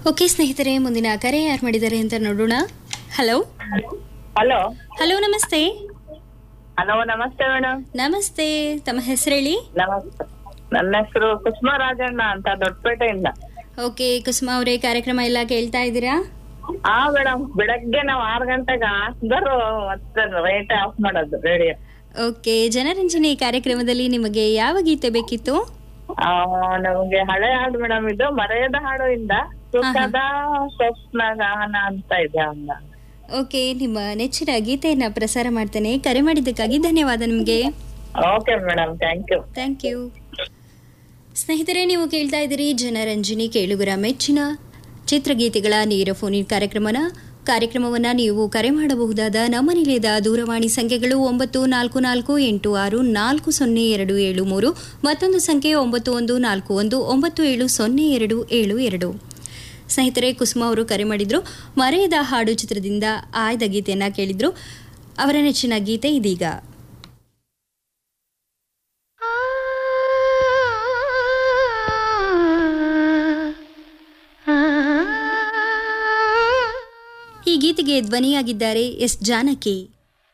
okay ಸ್ನೇಹಿತರೆ ಮುಂದಿನ ಕರೆ ಯಾರು ಮಾಡಿದ್ದಾರೆ ಅಂತ ನೋಡೋಣ ಹಲೋ ಹಲೋ ಹಲೋ ನಮಸ್ತೆ ಹಲೋ ನಮಸ್ತೆ ಮೇಡಮ್ ನಮಸ್ತೆ ತಮ್ಮ ಹೆಸರು ಹೇಳಿ ನಮಸ್ತೆ ನನ್ನ ಹೆಸರು ಕುಸುಮ ರಾಜಣ್ಣ ಅಂತ ದೊಡ್ಡಪೇಟೆಯಿಂದ ಓಕೆ ಕುಸುಮಾ ಅವರೇ ಕಾರ್ಯಕ್ರಮ ಎಲ್ಲ ಕೇಳ್ತಾ ಇದ್ದೀರಾ ಹಾ ಮೇಡಮ್ ಬೆಳಗ್ಗೆ ನಾವ್ ಆರ್ ಗಂಟೆಗೆ ಹಾಕಿದ್ರು ಮತ್ತೆ ರೇಟ್ ಆಫ್ ಮಾಡೋದು ರೇಡಿಯೋ ಓಕೆ ಜನರಂಜನೆ ಕಾರ್ಯಕ್ರಮದಲ್ಲಿ ನಿಮಗೆ ಯಾವ ಗೀತೆ ಬೇಕಿತ್ತು ಆ, ನಮ್ಗೆ ಹಳೆ ಹಾಡು ಮೇಡಮ್ ಇದು ಮರೆಯದ ಹಾಡು ಇಂದ ಸುಖದ ಸ್ವಪ್ನ ಗಾನ ಅಂತ ಇದೆ ಅಂದ ಓಕೆ ನಿಮ್ಮ ನೆಚ್ಚಿನ ಗೀತೆಯನ್ನ ಪ್ರಸಾರ ಮಾಡ್ತೇನೆ ಕರೆ ಮಾಡಿದ್ದಕ್ಕಾಗಿ ಧನ್ಯವಾದ ನಿಮಗೆ okay madam thank you thank you ಸ್ನೇಹಿತರೆ ನೀವು ಕೇಳ್ತಾ ಇದ್ದೀರಿ ಜನರಂಜನಿ ಕೇಳುಗರ ಮೆಚ್ಚಿನ ಚಿತ್ರಗೀತೆಗಳ ನೇರ ಫೋನಿನ್ ಕಾರ್ಯಕ್ರಮನ ಕಾರ್ಯಕ್ರಮವನ್ನ ನೀವು ಕರೆ ಮಾಡಬಹುದಾದ ನಮ್ಮ ನಿಲಯದ ದೂರವಾಣಿ ಸಂಖ್ಯೆಗಳು ಒಂಬತ್ತು ನಾಲ್ಕು ನಾಲ್ಕು ಎಂಟು ಆರು ನಾಲ್ಕು ಸೊನ್ನೆ ಎರಡು ಏಳು ಮೂರು ಮತ್ತೊಂದು ಸಂಖ್ಯೆ ಒಂಬತ್ತು ಒಂದು ನಾಲ್ಕು ಒಂದು ಒಂಬತ್ತು ಏಳು ಸೊನ್ನೆ ಎರಡು ಏಳು ಎರಡು ಸ್ನೇಹಿತರೆ ಕುಸುಮ ಅವರು ಕರೆ ಮಾಡಿದ್ರು ಮರೆಯದ ಹಾಡು ಚಿತ್ರದಿಂದ ಆಯ್ದ ಗೀತೆಯನ್ನ ಕೇಳಿದ್ರು ಅವರ ನೆಚ್ಚಿನ ಗೀತೆ ಇದೀಗ ಈ ಗೀತೆಗೆ ಧ್ವನಿಯಾಗಿದ್ದಾರೆ ಎಸ್ ಜಾನಕಿ